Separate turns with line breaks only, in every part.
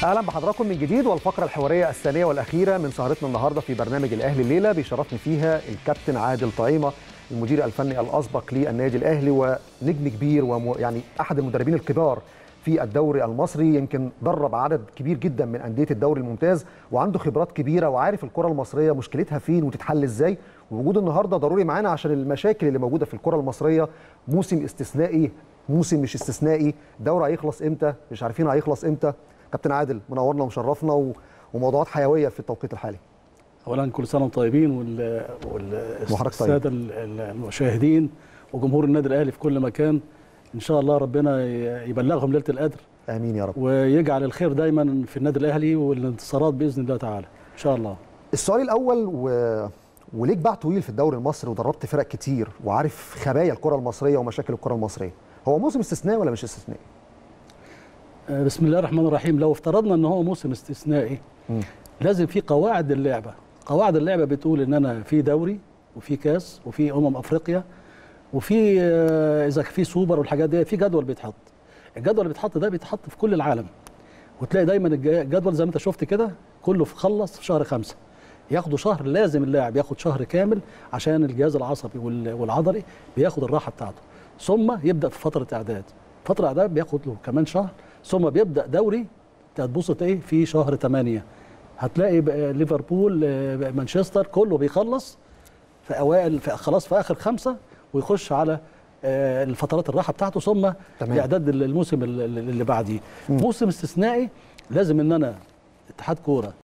اهلا بحضراتكم من جديد والفقره الحواريه الثانيه والاخيره من سهرتنا النهارده في برنامج الاهلي الليله بيشرفني فيها الكابتن عادل طعيمه المدير الفني الاسبق للنادي الاهلي ونجم كبير ويعني احد المدربين الكبار في الدوري المصري يمكن درب عدد كبير جدا من انديه الدوري الممتاز وعنده خبرات كبيره وعارف الكره المصريه مشكلتها فين وتتحل ازاي ووجود النهارده ضروري معانا عشان المشاكل اللي موجوده في الكره المصريه موسم استثنائي موسم مش استثنائي دوري هيخلص امتى مش عارفين هيخلص امتى كابتن عادل منورنا ومشرفنا و... وموضوعات حيويه في التوقيت الحالي
اولا كل سنه وانتم طيبين وال والساده المشاهدين وجمهور النادي الاهلي في كل مكان ان شاء الله ربنا يبلغهم ليله القدر
امين يا رب
ويجعل الخير دايما في النادي الاهلي والانتصارات باذن الله تعالى ان شاء الله
السؤال الاول و... وليك باع طويل في الدوري المصري ودربت فرق كتير وعارف خبايا الكره المصريه ومشاكل الكره المصريه هو موسم استثنائي ولا مش استثنائي
بسم الله الرحمن الرحيم لو افترضنا ان هو موسم استثنائي م. لازم في قواعد اللعبه قواعد اللعبه بتقول ان انا في دوري وفي كاس وفي امم افريقيا وفي اذا في سوبر والحاجات دي في جدول بيتحط الجدول اللي بيتحط ده بيتحط في كل العالم وتلاقي دايما الجدول زي ما انت شفت كده كله خلص في شهر خمسة ياخدوا شهر لازم اللاعب ياخد شهر كامل عشان الجهاز العصبي والعضلي بياخد الراحه بتاعته ثم يبدا في فتره اعداد فتره اعداد بياخد له كمان شهر ثم بيبدا دوري هتبص ايه في شهر 8 هتلاقي ليفربول مانشستر كله بيخلص في اوائل في خلاص في اخر خمسه ويخش على الفترات الراحه بتاعته ثم تمام. اعداد الموسم اللي بعديه موسم استثنائي لازم ان انا اتحاد كوره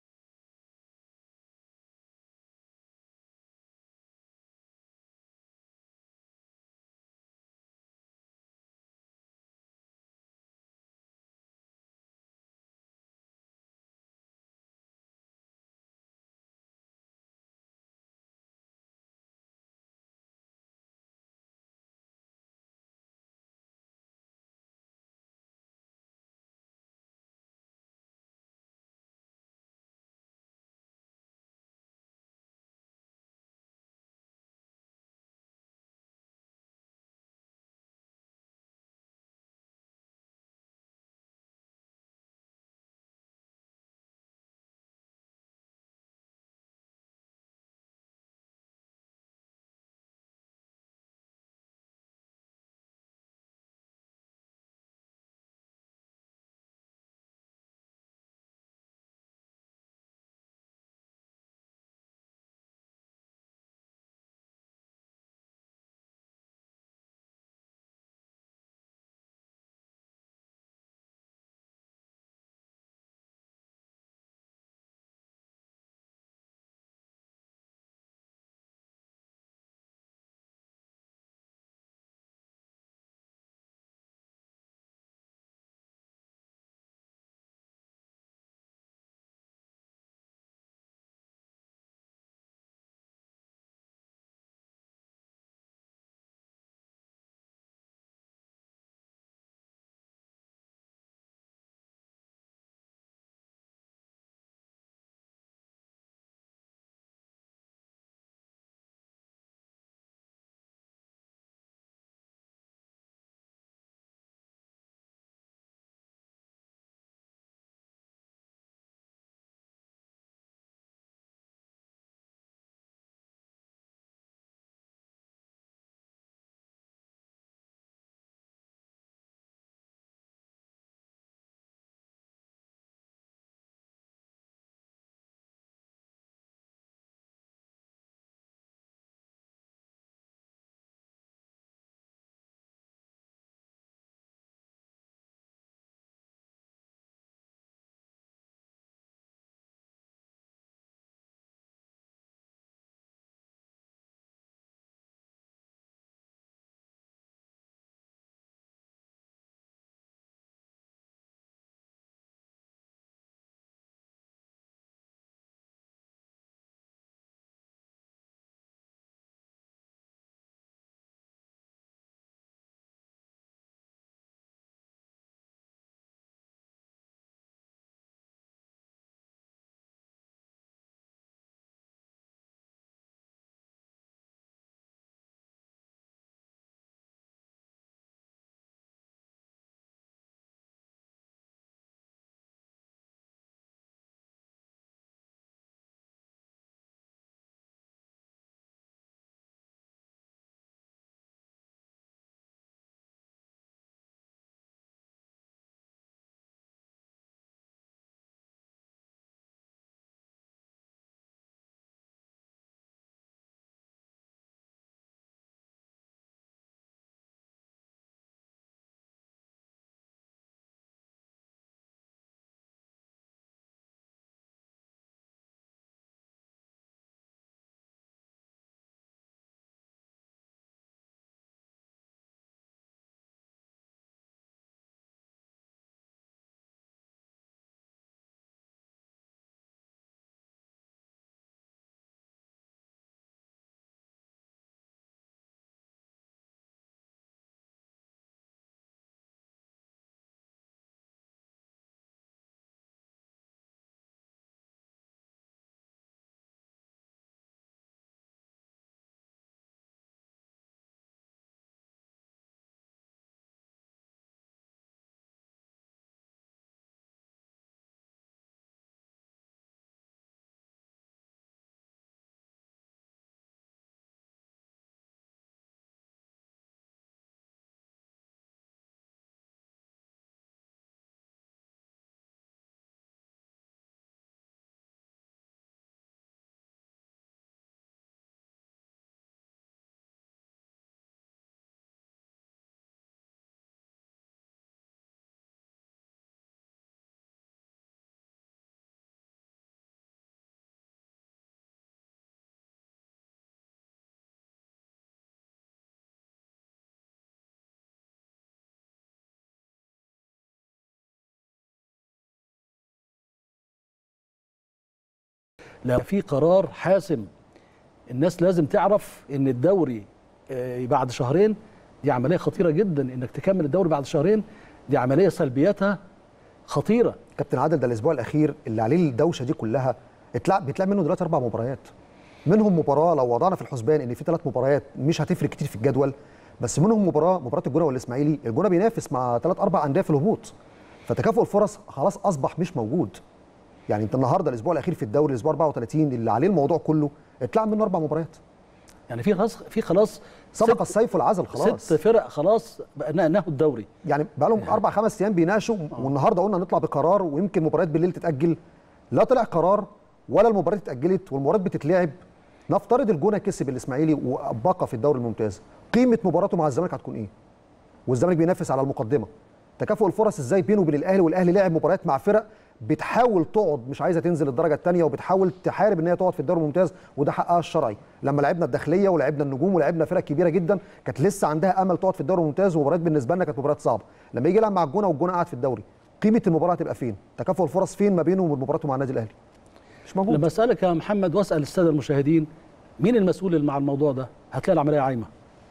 لو في قرار حاسم الناس لازم تعرف ان الدوري آه، بعد شهرين دي عمليه خطيره جدا انك تكمل الدوري بعد شهرين دي عمليه سلبياتها خطيره
كابتن عادل ده الاسبوع الاخير اللي عليه الدوشه دي كلها اتلعب بيتلعب منه دلوقتي اربع مباريات منهم مباراه لو وضعنا في الحسبان ان في ثلاث مباريات مش هتفرق كتير في الجدول بس منهم مباراه مباراه الجونه والاسماعيلي الجونه بينافس مع ثلاث اربع انديه في الهبوط فتكافؤ الفرص خلاص اصبح مش موجود يعني انت النهارده الاسبوع الاخير في الدوري الاسبوع 34 اللي عليه الموضوع كله اتلعب منه اربع مباريات
يعني في خلاص في خلاص
سبق
ست-
السيف والعزل خلاص
ست فرق خلاص بقى نهوا الدوري
يعني بقى لهم اربع خمس ايام بيناقشوا والنهارده قلنا نطلع بقرار ويمكن مباريات بالليل تتاجل لا طلع قرار ولا المباريات اتاجلت والمباريات بتتلعب نفترض الجونه كسب الاسماعيلي وبقى في الدوري الممتاز قيمه مباراته مع الزمالك هتكون ايه والزمالك بينافس على المقدمه تكافؤ الفرص ازاي بينه وبين الاهلي والاهلي لعب مباريات مع فرق بتحاول تقعد مش عايزه تنزل الدرجه الثانيه وبتحاول تحارب ان هي تقعد في الدوري الممتاز وده حقها الشرعي لما لعبنا الداخليه ولعبنا النجوم ولعبنا فرق كبيره جدا كانت لسه عندها امل تقعد في الدوري الممتاز ومباريات بالنسبه لنا كانت مباريات صعبه لما يجي يلعب مع الجونه والجونه قاعد في الدوري قيمه المباراه هتبقى فين تكافؤ الفرص فين ما بينه وبين مباراته مع النادي الاهلي مش موجود
لما اسالك يا محمد واسال الساده المشاهدين مين المسؤول اللي مع الموضوع ده هتلاقي العمليه عايمه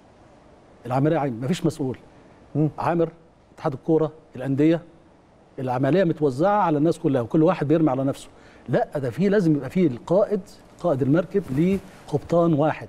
العمليه عايمه مفيش مسؤول
مم.
عامر اتحاد الكوره الانديه العمليه متوزعه على الناس كلها وكل واحد بيرمي على نفسه لا ده في لازم يبقى فيه القائد قائد المركب ليه قبطان واحد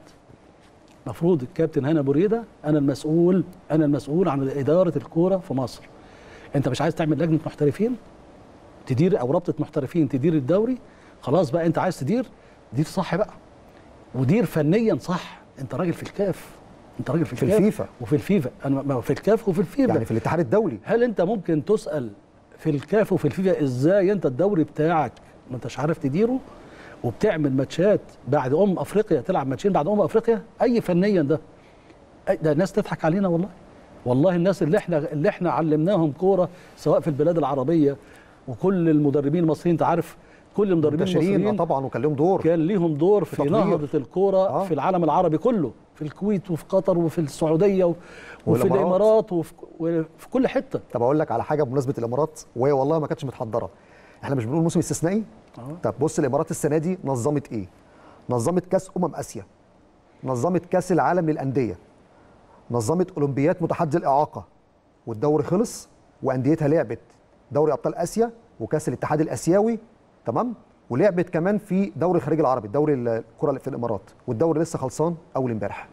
مفروض الكابتن هنا بريده انا المسؤول انا المسؤول عن اداره الكوره في مصر انت مش عايز تعمل لجنه محترفين تدير او رابطه محترفين تدير الدوري خلاص بقى انت عايز تدير دير صح بقى ودير فنيا صح انت راجل في الكاف انت راجل في,
في
الكاف
الفيفا.
وفي الفيفا انا ما- في الكاف وفي الفيفا
يعني في الاتحاد الدولي
هل انت ممكن تسال في الكاف وفي الفيفا ازاي انت الدوري بتاعك ما انتش عارف تديره وبتعمل ماتشات بعد ام افريقيا تلعب ماتشين بعد ام افريقيا اي فنيا ده أي- ده الناس تضحك علينا والله والله الناس اللي احنا اللي احنا علمناهم كوره سواء في البلاد العربيه وكل المدربين المصريين انت عارف كل المدربين
منتشرين آه
المصريين
طبعا وكان لهم دور
كان ليهم دور في
تطوير.
نهضه الكوره
آه.
في العالم العربي كله في الكويت وفي قطر وفي السعوديه و- وفي
والإمارات.
الامارات وفي, وفي كل حته
طب اقول لك على حاجه بمناسبه الامارات وهي والله ما كانتش متحضره احنا مش بنقول موسم استثنائي
آه.
طب بص الامارات السنه دي نظمت ايه نظمت كاس امم اسيا نظمت كاس العالم للانديه نظمت اولمبياد متحدي الاعاقه والدوري خلص وانديتها لعبت دوري ابطال اسيا وكاس الاتحاد الاسيوي تمام ولعبت كمان في دوري الخليج العربي دوري الكره اللي في الامارات والدوري لسه خلصان اول امبارح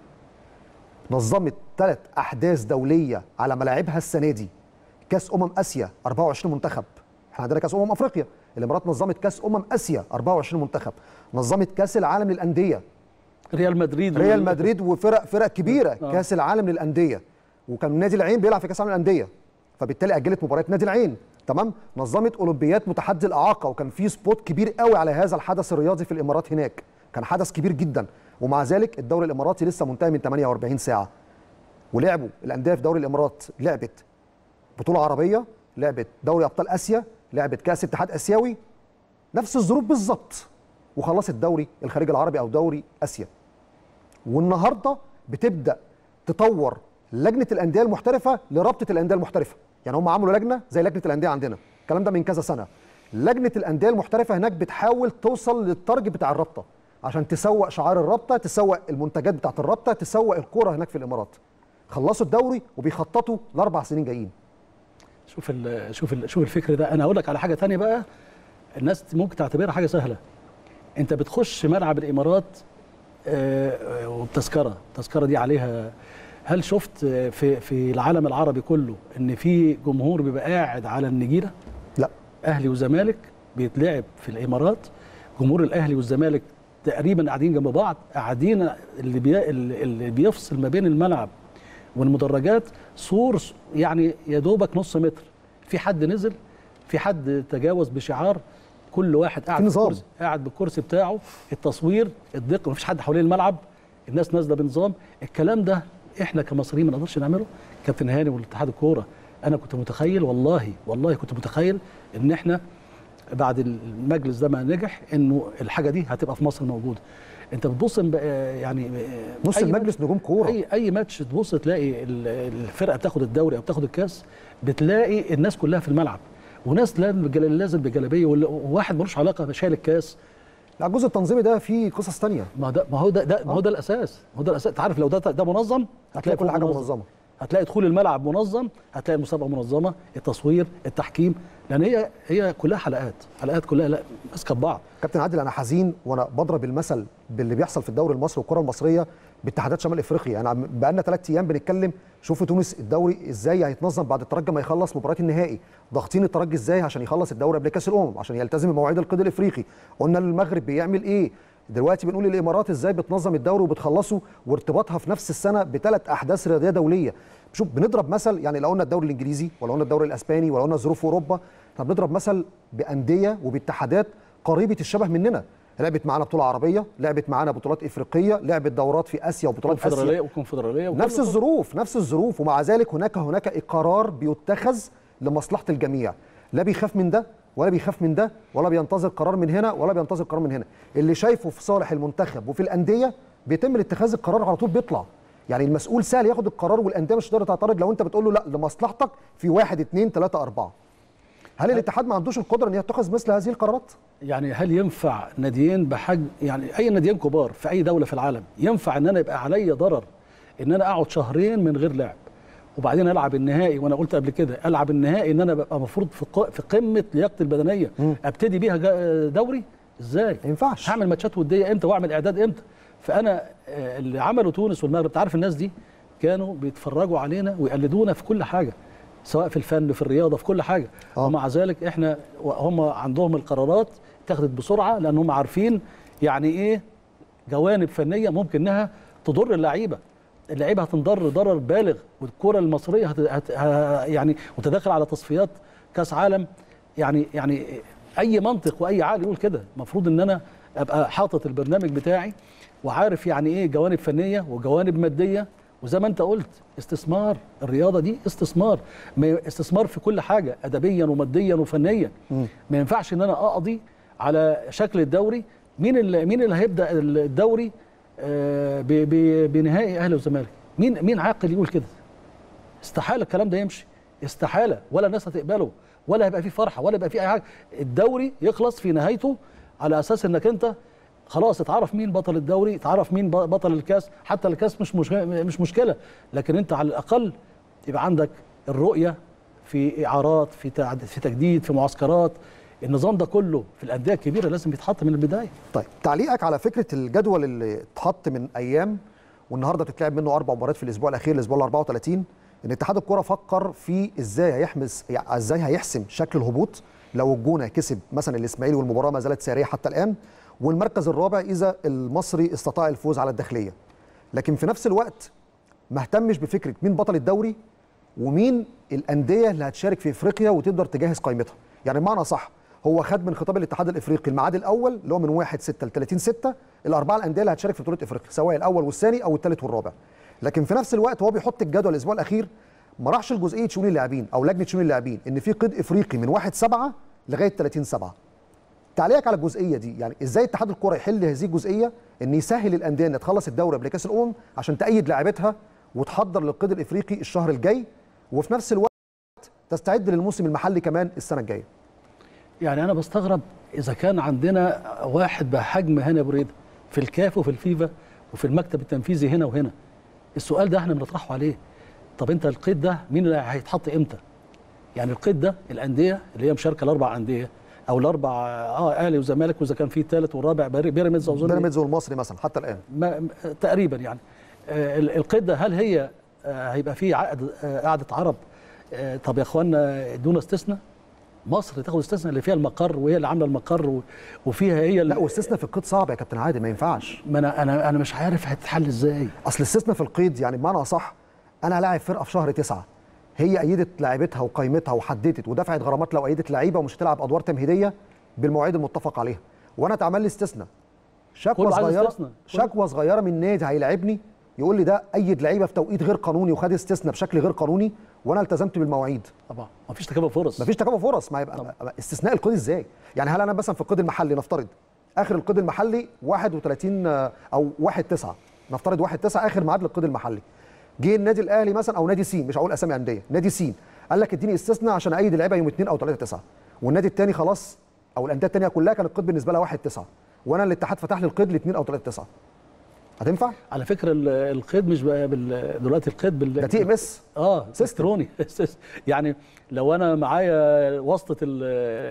نظمت ثلاث احداث دوليه على ملاعبها السنه دي كاس امم اسيا 24 منتخب احنا عندنا كاس امم افريقيا الامارات نظمت كاس امم اسيا 24 منتخب نظمت كاس العالم للانديه
ريال مدريد
ريال مدريد وفرق فرق كبيره
آه.
كاس العالم للانديه وكان نادي العين بيلعب في كاس العالم للانديه فبالتالي اجلت مباريات نادي العين تمام نظمت اولمبياد متحدي الاعاقه وكان في سبوت كبير قوي على هذا الحدث الرياضي في الامارات هناك كان حدث كبير جدا ومع ذلك الدوري الاماراتي لسه منتهي من 48 ساعه ولعبوا الانديه في دوري الامارات لعبت بطوله عربيه لعبت دوري ابطال اسيا لعبت كاس اتحاد اسيوي نفس الظروف بالظبط وخلصت دوري الخليج العربي او دوري اسيا والنهارده بتبدا تطور لجنه الانديه المحترفه لرابطه الانديه المحترفه يعني هم عملوا لجنه زي لجنه الانديه عندنا الكلام ده من كذا سنه لجنه الانديه المحترفه هناك بتحاول توصل للتارجت بتاع الرابطه عشان تسوق شعار الرابطه تسوق المنتجات بتاعت الرابطه تسوق الكوره هناك في الامارات خلصوا الدوري وبيخططوا لاربع سنين جايين
شوف ال شوف ال شوف الفكر ده انا هقول لك على حاجه تانية بقى الناس ممكن تعتبرها حاجه سهله انت بتخش ملعب الامارات آه، آه، وبتذكره التذكره دي عليها هل شفت آه، في في العالم العربي كله ان في جمهور بيبقى قاعد على النجيله
لا
اهلي وزمالك بيتلعب في الامارات جمهور الاهلي والزمالك تقريبا قاعدين جنب بعض قاعدين اللي بي... اللي بيفصل ما بين الملعب والمدرجات سور يعني يا دوبك نص متر في حد نزل في حد تجاوز بشعار كل واحد قاعد
في نظام.
بالكرسي قاعد بالكرسي بتاعه التصوير الدقه مفيش حد حوالين الملعب الناس نازله بنظام الكلام ده احنا كمصريين ما نقدرش نعمله كابتن هاني والاتحاد الكوره انا كنت متخيل والله والله كنت متخيل ان احنا بعد المجلس ده ما نجح انه الحاجه دي هتبقى في مصر موجوده انت بتبص بقى- يعني
نص
أي
المجلس نجوم كوره
اي اي ماتش تبص تلاقي ال- الفرقه بتاخد الدوري او بتاخد الكاس بتلاقي الناس كلها في الملعب وناس لازم بجل- لازم بجلابيه وال- وواحد ملوش علاقه شايل الكاس
لا الجزء التنظيمي ده فيه قصص تانية
ما ده ما هو ده, ده ما هو ده الاساس ما هو ده الاساس انت عارف لو ده ده منظم
هتلاقي كل
فوق
حاجه منظمه
هتلاقي دخول الملعب منظم هتلاقي المسابقه منظمه التصوير التحكيم لان هي هي كلها حلقات حلقات كلها لا ماسكه ببعض
كابتن عادل انا حزين وانا بضرب المثل باللي بيحصل في الدوري المصري والكره المصريه باتحادات شمال افريقيا يعني بقى لنا ثلاث ايام بنتكلم شوفوا تونس الدوري ازاي هيتنظم بعد الترجي ما يخلص مباريات النهائي ضاغطين الترجي ازاي عشان يخلص الدوري قبل كاس الامم عشان يلتزم بمواعيد القيد الافريقي قلنا المغرب بيعمل ايه دلوقتي بنقول الامارات ازاي بتنظم الدوري وبتخلصه وارتباطها في نفس السنه بثلاث احداث رياضيه دوليه شوف بنضرب مثل يعني لو قلنا الدوري الانجليزي ولا قلنا الدوري الاسباني ولا قلنا ظروف اوروبا احنا بنضرب مثل بانديه وباتحادات قريبه الشبه مننا لعبت معانا بطوله عربيه لعبت معانا بطولات افريقيه لعبت دورات في اسيا وبطولات
كونفدراليه
اسيا
وكونفدراليه وكل
نفس
ده.
الظروف نفس الظروف ومع ذلك هناك هناك قرار بيتخذ لمصلحه الجميع لا بيخاف من ده ولا بيخاف من ده ولا بينتظر قرار من هنا ولا بينتظر قرار من هنا اللي شايفه في صالح المنتخب وفي الانديه بيتم اتخاذ القرار على طول بيطلع يعني المسؤول سهل ياخد القرار والانديه مش هتقدر تعترض لو انت بتقول له لا لمصلحتك في واحد اثنين ثلاثه اربعه هل الاتحاد ما عندوش القدره ان يتخذ مثل هذه القرارات؟
يعني هل ينفع ناديين بحجم يعني اي ناديين كبار في اي دوله في العالم ينفع ان انا يبقى عليا ضرر ان انا اقعد شهرين من غير لعب وبعدين العب النهائي وانا قلت قبل كده العب النهائي ان انا ببقى المفروض في ق- في قمه لياقتي البدنيه ابتدي بيها جا- دوري ازاي؟
ما ينفعش
هعمل ماتشات وديه امتى واعمل اعداد امتى؟ فانا آه، اللي عمله تونس والمغرب تعرف الناس دي كانوا بيتفرجوا علينا ويقلدونا في كل حاجه سواء في الفن في الرياضه في كل حاجه
آه.
ومع ذلك احنا هم عندهم القرارات اتخذت بسرعه لان هم عارفين يعني ايه جوانب فنيه ممكن انها تضر اللعيبه اللعيبه هتنضر ضرر بالغ والكره المصريه هت... هت... ه- يعني متداخل على تصفيات كاس عالم يعني يعني اي منطق واي عقل يقول كده المفروض ان انا ابقى حاطط البرنامج بتاعي وعارف يعني ايه جوانب فنيه وجوانب ماديه وزي ما انت قلت استثمار الرياضه دي استثمار ما- استثمار في كل حاجه ادبيا وماديا وفنيا ما ينفعش ان انا اقضي على شكل الدوري مين اللي مين اللي هيبدا الدوري آه، ب- ب- بنهائي اهلي وزمالك مين مين عاقل يقول كده استحاله الكلام ده يمشي استحاله ولا الناس هتقبله ولا هيبقى فيه فرحه ولا هيبقى فيه اي حاجه الدوري يخلص في نهايته على اساس انك انت خلاص اتعرف مين بطل الدوري اتعرف مين ب- بطل الكاس حتى الكاس مش مش مش مشكله لكن انت على الاقل يبقى عندك الرؤيه في اعارات في تعد- في تجديد في معسكرات النظام ده كله في الانديه الكبيره لازم يتحط من البدايه
طيب تعليقك على فكره الجدول اللي اتحط من ايام والنهارده بتتلعب منه اربع مباريات في الاسبوع الاخير الاسبوع ال 34 ان اتحاد الكره فكر في ازاي هيحمس يعني ازاي هيحسم شكل الهبوط لو الجونه كسب مثلا الاسماعيلي والمباراه ما زالت ساريه حتى الان والمركز الرابع اذا المصري استطاع الفوز على الداخليه لكن في نفس الوقت ما اهتمش بفكره مين بطل الدوري ومين الانديه اللي هتشارك في افريقيا وتقدر تجهز قائمتها يعني بمعنى صح هو خد من خطاب الاتحاد الافريقي الميعاد الاول اللي هو من 1 6 ل 30 6 الاربعه الانديه اللي هتشارك في بطوله افريقيا سواء الاول والثاني او الثالث والرابع لكن في نفس الوقت هو بيحط الجدول الاسبوع الاخير ما راحش لجزئيه شؤون اللاعبين او لجنه شؤون اللاعبين ان في قيد افريقي من 1 7 لغايه 30 7 تعليقك على الجزئيه دي يعني ازاي اتحاد الكره يحل هذه الجزئيه ان يسهل الانديه ان تخلص الدوري قبل كاس الامم عشان تأيد لاعبتها وتحضر للقيد الافريقي الشهر الجاي وفي نفس الوقت تستعد للموسم المحلي كمان السنه الجايه
يعني انا بستغرب اذا كان عندنا واحد بحجم هنا بريده في الكاف وفي الفيفا وفي المكتب التنفيذي هنا وهنا السؤال ده احنا بنطرحه عليه طب انت القيد ده مين اللي هيتحط امتى يعني القيد ده الانديه اللي هي مشاركه الاربع انديه او الاربع اه اهلي وزمالك واذا كان في الثالث والرابع بير- بيراميدز اظن
بيراميدز والمصري مثلا حتى الان
ما م- تقريبا يعني آه، ال- القيد ده هل هي آه، هيبقى فيه عقد آه، قعده عرب آه، طب يا اخوانا دون استثناء مصر تاخد استثناء اللي فيها المقر وهي اللي عامله المقر و- وفيها هي
لا
اللي
واستثناء في القيد صعب يا كابتن عادل ما ينفعش
ما انا انا انا مش عارف هتتحل ازاي
اصل الاستثناء في القيد يعني بمعنى اصح انا هلاعب فرقه في شهر تسعة هي ايدت لاعبتها وقيمتها وحددت ودفعت غرامات لو ايدت لعيبه ومش هتلعب ادوار تمهيديه بالمواعيد المتفق عليها وانا اتعمل لي استثناء شكوى
كله عايز
صغيره
استثناء. كله.
شكوى صغيره من نادي هيلاعبني يقول لي ده ايد لعيبه في توقيت غير قانوني وخد استثناء بشكل غير قانوني وانا التزمت بالمواعيد
طبعا مفيش تكافؤ فرص
مفيش تكافؤ فرص ما يبقى استثناء القيد ازاي يعني هل انا مثلا في القيد المحلي نفترض اخر القيد المحلي 31 آه، او 1 9 نفترض 1 9 اخر ميعاد للقيد المحلي جه النادي الاهلي مثلا او نادي سين مش هقول اسامي انديه نادي سين قال لك اديني استثناء عشان ايد اللعيبه يوم 2 او 3 9 والنادي الثاني خلاص او الانديه الثانيه كلها كان القيد بالنسبه لها 1 9 وانا الاتحاد فتح لي القيد لاثنين او ثلاثه تسعه هتنفع؟
على فكره ال- القيد مش بقى بال... دلوقتي القيد بال
ده تي ام اس
اه الكتروني يعني لو انا معايا واسطه ال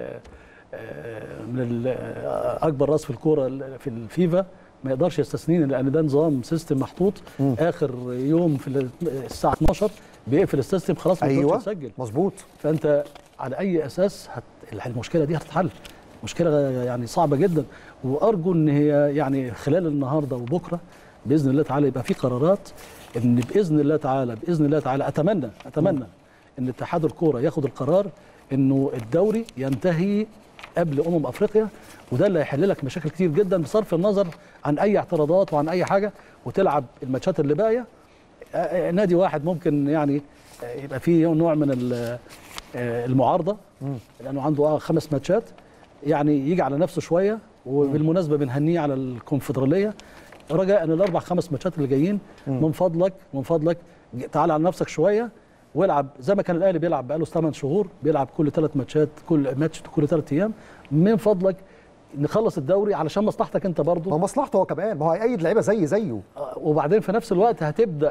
آه، من ال- آه، اكبر راس في الكوره ال- في الفيفا ما يقدرش يستثنيني لان ده نظام سيستم محطوط
مم.
اخر يوم في ال- الساعه 12 بيقفل السيستم خلاص ما
ايوه
تقدرش تسجل
مظبوط
فانت على اي اساس هت... المشكله دي هتتحل مشكله يعني صعبه جدا وارجو ان هي يعني خلال النهارده وبكره باذن الله تعالى يبقى في قرارات ان باذن الله تعالى باذن الله تعالى اتمنى اتمنى ان اتحاد الكوره ياخد القرار انه الدوري ينتهي قبل امم افريقيا وده اللي هيحل لك مشاكل كتير جدا بصرف النظر عن اي اعتراضات وعن اي حاجه وتلعب الماتشات اللي باقيه آه، آه، نادي واحد ممكن يعني آه، يبقى فيه نوع من ال- آه، المعارضه
مم.
لانه عنده آه خمس ماتشات يعني يجي على نفسه شويه وبالمناسبه بنهنيه على الكونفدراليه رجاء ان الاربع خمس ماتشات اللي جايين
مم.
من فضلك من فضلك ج- تعال على نفسك شويه والعب زي ما كان الاهلي بيلعب بقاله 8 شهور بيلعب كل ثلاث ماتشات كل ماتش كل ثلاث ايام من فضلك نخلص الدوري علشان مصلحتك انت برضو
ما هو مصلحته هو كمان ما هو هيأيد لعيبه زي زيه
آه، وبعدين في نفس الوقت هتبدا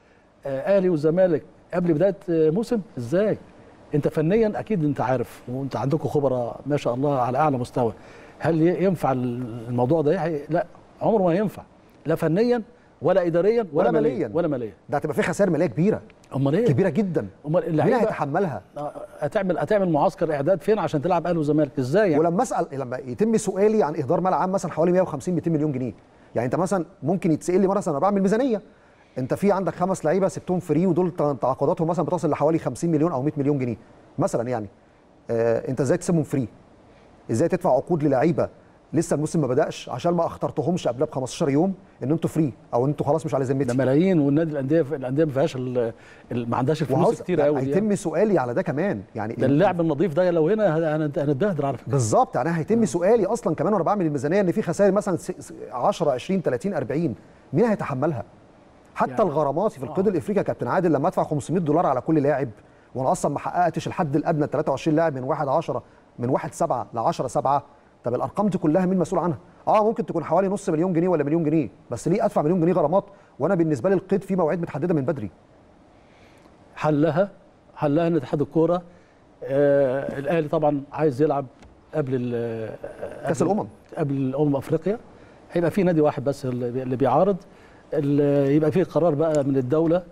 آه، اهلي والزمالك قبل بدايه آه، موسم ازاي انت فنيا اكيد انت عارف وانت عندكم خبراء ما شاء الله على اعلى مستوى هل ي- ينفع الموضوع ده يحي- لا عمره ما ينفع لا فنيا ولا اداريا ولا,
ولا
ماليا
مالياً.
ولا ماليا
ده هتبقى فيه خسائر ماليه كبيره
امال ايه
كبيره جدا
امال
مين
اللعيبه
هيتحملها
آه، هتعمل هتعمل معسكر اعداد فين عشان تلعب اهلي وزمالك ازاي يعني
ولما اسال لما يتم سؤالي عن اهدار مال عام مثلا حوالي 150 200 مليون جنيه يعني انت مثلا ممكن يتسال لي مثلا انا بعمل ميزانيه انت في عندك خمس لعيبه سبتهم فري ودول تعاقداتهم مثلا بتصل لحوالي 50 مليون او 100 مليون جنيه مثلا يعني آه انت ازاي تسيبهم فري ازاي تدفع عقود للعيبه لسه الموسم ما بداش عشان ما اخترتهمش قبلها ب 15 يوم ان انتوا فري او انتوا خلاص مش على
ده
ذمتي
ملايين والنادي الانديه الانديه ما فيهاش ال- ال- ما عندهاش الفلوس
وعاوز
كتير قوي دي يعني.
هيتم سؤالي على ده كمان يعني
ده اللعب النظيف ده لو هنا هن- هنتبهدل على فكره
بالظبط يعني هيتم سؤالي اصلا كمان وانا بعمل الميزانيه ان في خسائر مثلا س- س- 10 20 30 40 مين هيتحملها؟ حتى
يعني-
يعني الغرامات في القيد الافريقي يا كابتن عادل لما ادفع 500 دولار على كل لاعب وانا اصلا ما حققتش الحد الادنى 23 لاعب من 1 10 من 1 7 ل 10 7 طب الارقام دي كلها مين مسؤول عنها؟ اه ممكن تكون حوالي نص مليون جنيه ولا مليون جنيه بس ليه ادفع مليون جنيه غرامات وانا بالنسبه لي القيد فيه مواعيد متحدده من بدري
حلها حلها ان اتحاد الكوره آه الاهلي طبعا عايز يلعب قبل ال-
كاس
قبل-
الامم
قبل امم افريقيا هيبقى في نادي واحد بس اللي بي- اللي بيعارض ال- يبقى في قرار بقى من الدوله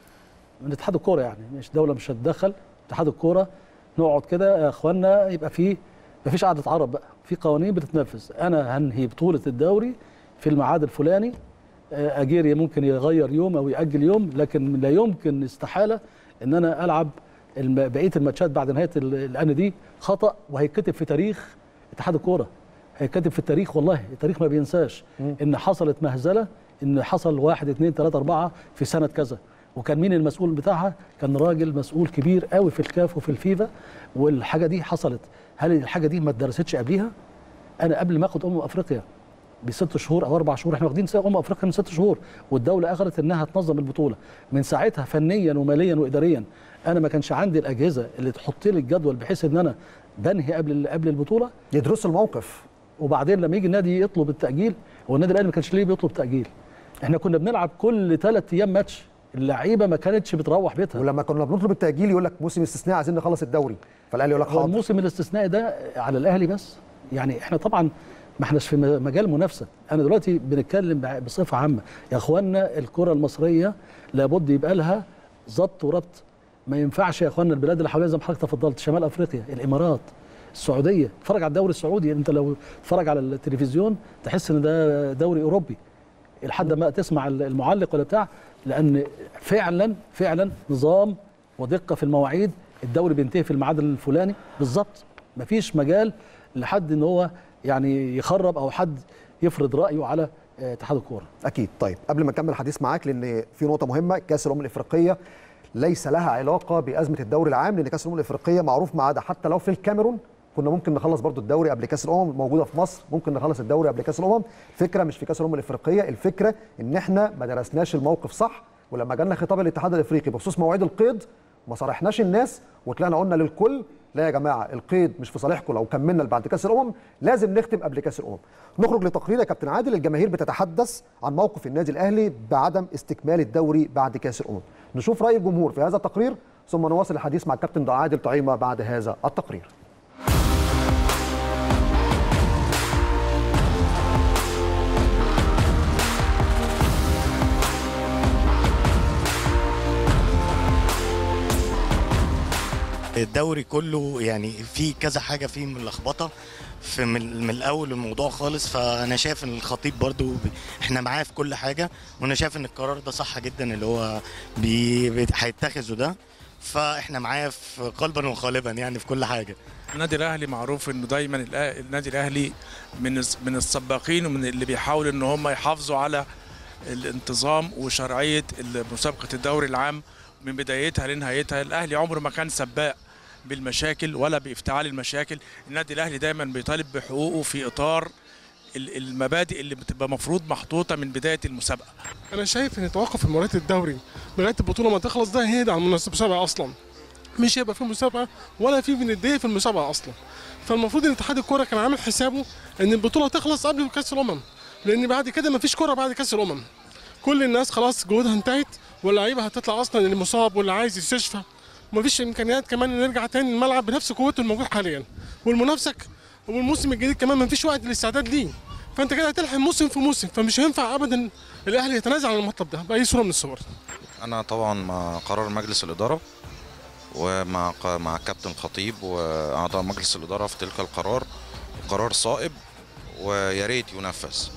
من اتحاد الكوره يعني مش دوله مش هتتدخل اتحاد الكوره نقعد كده يا اخوانا يبقى في مفيش قعده عرب بقى في قوانين بتتنفذ انا هنهي بطوله الدوري في الميعاد الفلاني آه، اجيري ممكن يغير يوم او ياجل يوم لكن لا يمكن استحاله ان انا العب الم- بقيه الماتشات بعد نهايه ال- الان دي خطا وهيتكتب في تاريخ اتحاد الكوره هيتكتب في التاريخ والله التاريخ ما بينساش ان حصلت مهزله ان حصل واحد اثنين ثلاثة أربعة في سنة كذا وكان مين المسؤول بتاعها كان راجل مسؤول كبير قوي في الكاف وفي الفيفا والحاجة دي حصلت هل الحاجة دي ما اتدرستش قبليها أنا قبل ما أخد أمم أفريقيا بست شهور او اربع شهور احنا واخدين امم افريقيا من ست شهور والدوله اخذت انها تنظم البطوله من ساعتها فنيا وماليا واداريا انا ما كانش عندي الاجهزه اللي تحط لي الجدول بحيث ان انا بنهي قبل قبل البطوله
يدرسوا الموقف
وبعدين لما يجي النادي يطلب التاجيل هو النادي الاهلي ما كانش ليه بيطلب تاجيل احنا كنا بنلعب كل ثلاث ايام ماتش اللعيبه ما كانتش بتروح بيتها
ولما كنا بنطلب التاجيل يقول لك موسم استثناء عايزين نخلص الدوري فالاهلي يقول لك
هو
حاضر
الموسم الاستثنائي ده على الاهلي بس يعني احنا طبعا ما احناش في م- مجال منافسه انا دلوقتي بنتكلم بع- بصفه عامه يا اخوانا الكره المصريه لابد يبقى لها ضبط وربط ما ينفعش يا اخوانا البلاد اللي حوالينا زي ما حضرتك تفضلت شمال افريقيا الامارات السعوديه اتفرج على الدوري السعودي انت لو تتفرج على التلفزيون تحس ان ده دوري اوروبي لحد ما تسمع المعلق ولا بتاع لان فعلا فعلا نظام ودقه في المواعيد الدوري بينتهي في الميعاد الفلاني بالظبط مفيش مجال لحد ان هو يعني يخرب او حد يفرض رايه على آه، اتحاد الكوره
اكيد طيب قبل ما نكمل الحديث معاك لان في نقطه مهمه كاس الامم الافريقيه ليس لها علاقه بازمه الدوري العام لان كاس الامم الافريقيه معروف ميعادها حتى لو في الكاميرون كنا ممكن نخلص برضو الدوري قبل كاس الامم موجوده في مصر ممكن نخلص الدوري قبل كاس الامم الفكره مش في كاس الامم الافريقيه الفكره ان احنا ما درسناش الموقف صح ولما جالنا خطاب الاتحاد الافريقي بخصوص مواعيد القيد ما صارحناش الناس وطلعنا قلنا للكل لا يا جماعه القيد مش في صالحكم لو كملنا بعد كاس الامم لازم نختم قبل كاس الامم نخرج لتقرير يا كابتن عادل الجماهير بتتحدث عن موقف النادي الاهلي بعدم استكمال الدوري بعد كاس الامم نشوف راي الجمهور في هذا التقرير ثم نواصل الحديث مع الكابتن عادل طعيمه بعد هذا التقرير
الدوري كله يعني في كذا حاجه فيه ملخبطه في من, من الاول الموضوع خالص فانا شايف ان الخطيب برضو ب- احنا معاه في كل حاجه وانا شايف ان القرار ده صح جدا اللي هو بي- بي- هيتخذه ده فاحنا معاه في قلبا وقالبا يعني في كل حاجه
النادي الاهلي معروف انه دايما الأ- النادي الاهلي من الس- من السباقين ومن اللي بيحاولوا ان هم يحافظوا على الانتظام وشرعيه مسابقه الدوري العام من بدايتها لنهايتها الاهلي عمره ما كان سباق بالمشاكل ولا بافتعال المشاكل النادي الاهلي دايما بيطالب بحقوقه في اطار ال- المبادئ اللي بتبقى مفروض محطوطه من بدايه المسابقه
انا شايف ان توقف مباريات الدوري لغايه البطوله ما تخلص ده هيهدى عن المسابقه اصلا مش هيبقى في مسابقه ولا في بنديه في المسابقه اصلا فالمفروض ان اتحاد الكوره كان عامل حسابه ان البطوله تخلص قبل كاس الامم لان بعد كده مفيش كوره بعد كاس الامم كل الناس خلاص جهودها انتهت واللعيبه هتطلع اصلا اللي مصاب واللي عايز يستشفى مفيش امكانيات كمان ان نرجع تاني الملعب بنفس قوته الموجود حاليا والمنافسه والموسم الجديد كمان مفيش وقت للاستعداد ليه فانت كده هتلحق موسم في موسم فمش هينفع ابدا الاهلي يتنازل عن المطلب ده باي صوره من الصور
انا طبعا مع قرار مجلس الاداره ومع ق- مع كابتن خطيب واعضاء مجلس الاداره في تلك القرار قرار صائب ويا ريت ينفذ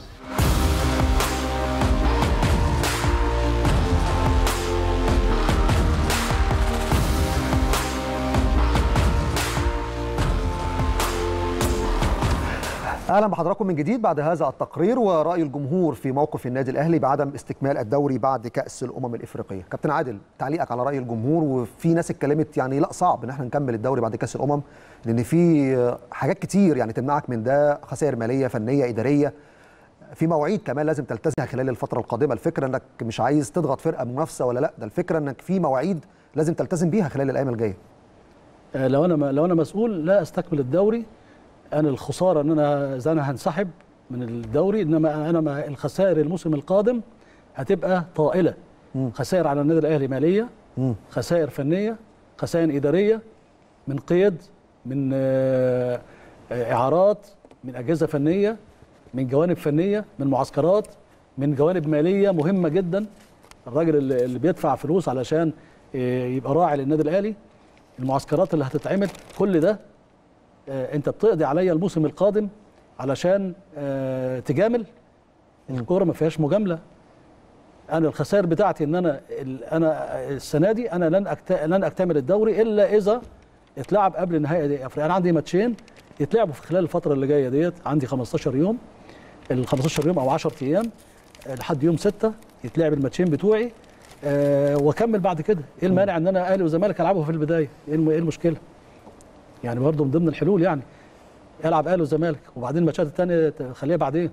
اهلا بحضراتكم من جديد بعد هذا التقرير وراي الجمهور في موقف النادي الاهلي بعدم استكمال الدوري بعد كاس الامم الافريقيه كابتن عادل تعليقك على راي الجمهور وفي ناس اتكلمت يعني لا صعب ان احنا نكمل الدوري بعد كاس الامم لان في حاجات كتير يعني تمنعك من ده خسائر ماليه فنيه اداريه في مواعيد كمان لازم تلتزمها خلال الفتره القادمه الفكره انك مش عايز تضغط فرقه منافسه ولا لا ده الفكره انك في مواعيد لازم تلتزم بيها خلال الايام الجايه
آه، لو انا لو انا مسؤول لا استكمل الدوري انا الخساره ان انا اذا انا هنسحب من الدوري انما انا ما الخسائر الموسم القادم هتبقى طائله
مم.
خسائر على النادي الاهلي ماليه
مم.
خسائر فنيه خسائر اداريه من قيد من آه، آه، اعارات من اجهزه فنيه من جوانب فنيه من معسكرات من جوانب ماليه مهمه جدا الراجل اللي اللي بيدفع فلوس علشان آه، يبقى راعي للنادي الاهلي المعسكرات اللي هتتعمل كل ده آه، انت بتقضي عليا الموسم القادم علشان آه، تجامل الكوره ما فيهاش مجامله انا الخسائر بتاعتي ان انا ال- انا السنه دي انا لن أكت... لن اكتمل الدوري الا اذا اتلعب قبل نهائي دي افريقيا انا عندي ماتشين يتلعبوا في خلال الفتره اللي جايه ديت عندي 15 يوم ال 15 يوم او 10 ايام آه، لحد يوم 6 يتلعب الماتشين بتوعي أه واكمل بعد كده ايه المانع ان انا اهلي وزمالك العبوا في البدايه ايه الم- إيه المشكله يعني برضه من ضمن الحلول يعني العب اهلي وزمالك وبعدين الماتشات الثانيه خليها بعدين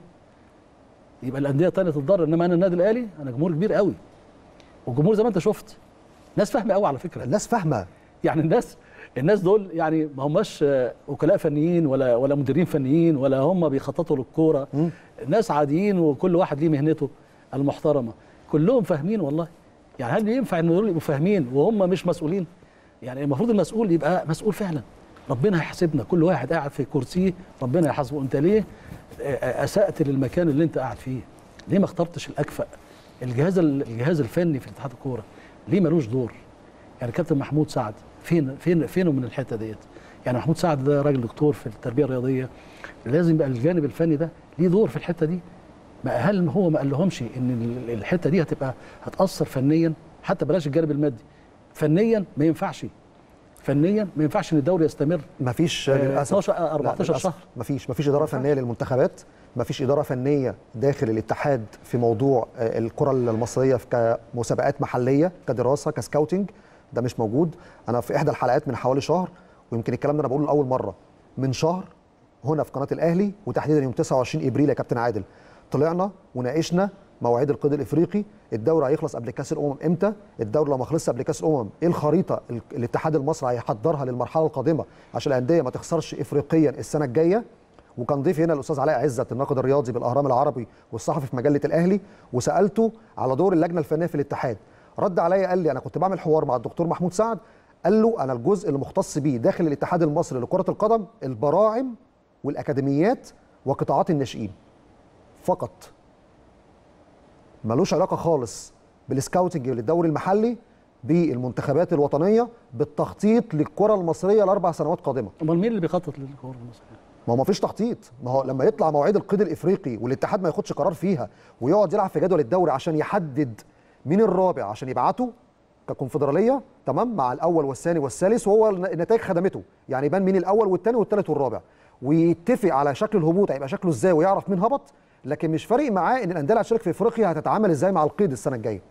يبقى الانديه الثانيه تتضرر انما انا النادي الاهلي انا جمهور كبير قوي والجمهور زي ما انت شفت ناس فاهمه قوي على فكره
الناس فاهمه
يعني الناس الناس دول يعني ما هماش آه، وكلاء فنيين ولا ولا مديرين فنيين ولا هم بيخططوا للكوره ناس عاديين وكل واحد ليه مهنته المحترمه كلهم فاهمين والله يعني هل ينفع ان دول يبقوا فاهمين وهم مش مسؤولين يعني المفروض المسؤول يبقى مسؤول فعلا ربنا هيحاسبنا كل واحد قاعد في كرسيه ربنا يحاسبه انت ليه آه، اسأت للمكان اللي انت قاعد فيه ليه ما اخترتش الاكفأ الجهاز الجهاز الفني في اتحاد الكوره ليه ملوش دور يعني كابتن محمود سعد فين فين فينه من الحته ديت يعني محمود سعد ده راجل دكتور في التربيه الرياضيه لازم يبقى الجانب الفني ده ليه دور في الحته دي ما هل هو ما قال لهمش ان ال- الحته دي هتبقى هتاثر فنيا حتى بلاش الجانب المادي فنيا ما ينفعش فنيا ما ينفعش ان الدوري يستمر
مفيش
آه،
للاسف
12 آه، 14 شهر.
مفيش مفيش اداره فنيه للمنتخبات مفيش اداره فنيه داخل الاتحاد في موضوع آه، الكره المصريه في كمسابقات محليه كدراسه كسكاوتنج ده مش موجود انا في احدى الحلقات من حوالي شهر ويمكن الكلام ده انا بقوله لاول مره من شهر هنا في قناه الاهلي وتحديدا يوم 29 ابريل يا كابتن عادل طلعنا وناقشنا مواعيد القيد الافريقي الدوري هيخلص قبل كاس الامم امتى الدوري لو ما خلصش قبل كاس الامم ايه الخريطه ال- الاتحاد المصري هيحضرها للمرحله القادمه عشان الانديه ما تخسرش افريقيا السنه الجايه وكان ضيفي هنا الاستاذ علاء عزت الناقد الرياضي بالاهرام العربي والصحفي في مجله الاهلي وسالته على دور اللجنه الفنيه في الاتحاد رد عليا قال لي انا كنت بعمل حوار مع الدكتور محمود سعد قال له انا الجزء اللي مختص بيه داخل الاتحاد المصري لكره القدم البراعم والاكاديميات وقطاعات الناشئين فقط ملوش علاقه خالص بالسكاوتنج للدوري المحلي بالمنتخبات الوطنيه بالتخطيط للكره المصريه لاربع سنوات قادمه
امال مين اللي بيخطط للكوره المصريه؟
ما هو ما فيش تخطيط ما هو لما يطلع مواعيد القيد الافريقي والاتحاد ما ياخدش قرار فيها ويقعد يلعب في جدول الدوري عشان يحدد مين الرابع عشان يبعته ككونفدراليه تمام مع الاول والثاني والثالث وهو النتائج خدمته يعني يبان مين الاول والثاني والثالث والرابع ويتفق على شكل الهبوط هيبقى شكله ازاي ويعرف مين هبط لكن مش فارق معاه ان الانديه اللي هتشارك في افريقيا هتتعامل ازاي مع القيد السنه الجايه